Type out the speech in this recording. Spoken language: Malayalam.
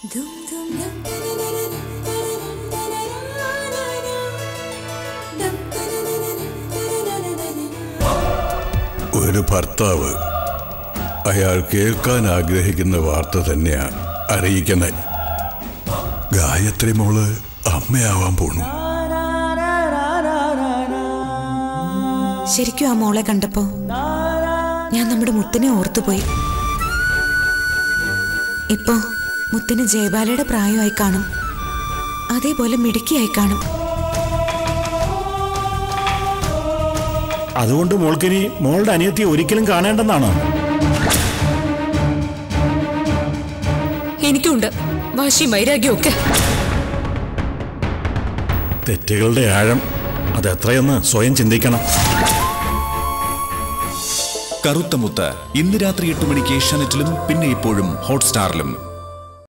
ഒരു ഭർത്താവ് അയാൾ കേൾക്കാൻ ആഗ്രഹിക്കുന്ന വാർത്ത തന്നെയാണ് അറിയിക്കുന്നത് ഗായത്രി മോള് അമ്മയാവാൻ പോണു ശരിക്കും ആ മോളെ കണ്ടപ്പോ ഞാൻ നമ്മുടെ മുത്തിനെ ഓർത്തുപോയി ഇപ്പോ മുത്തിന് ജയബാലയുടെ പ്രായമായി കാണും അതേപോലെ മിടുക്കിയായി കാണും അതുകൊണ്ട് മോൾക്കിനി മോളുടെ അനിയത്തിയെ ഒരിക്കലും കാണേണ്ടെന്നാണോ എനിക്കുണ്ട് വാശിയും വൈരാഗ്യവും ഒക്കെ തെറ്റുകളുടെ ആഴം അത് എത്രയെന്ന് സ്വയം ചിന്തിക്കണം കറുത്ത മുത്ത് ഇന്ന് രാത്രി എട്ട് മണിക്ക് ഏഷ്യാനെറ്റിലും പിന്നെ ഇപ്പോഴും ഹോട്ട്സ്റ്റാറിലും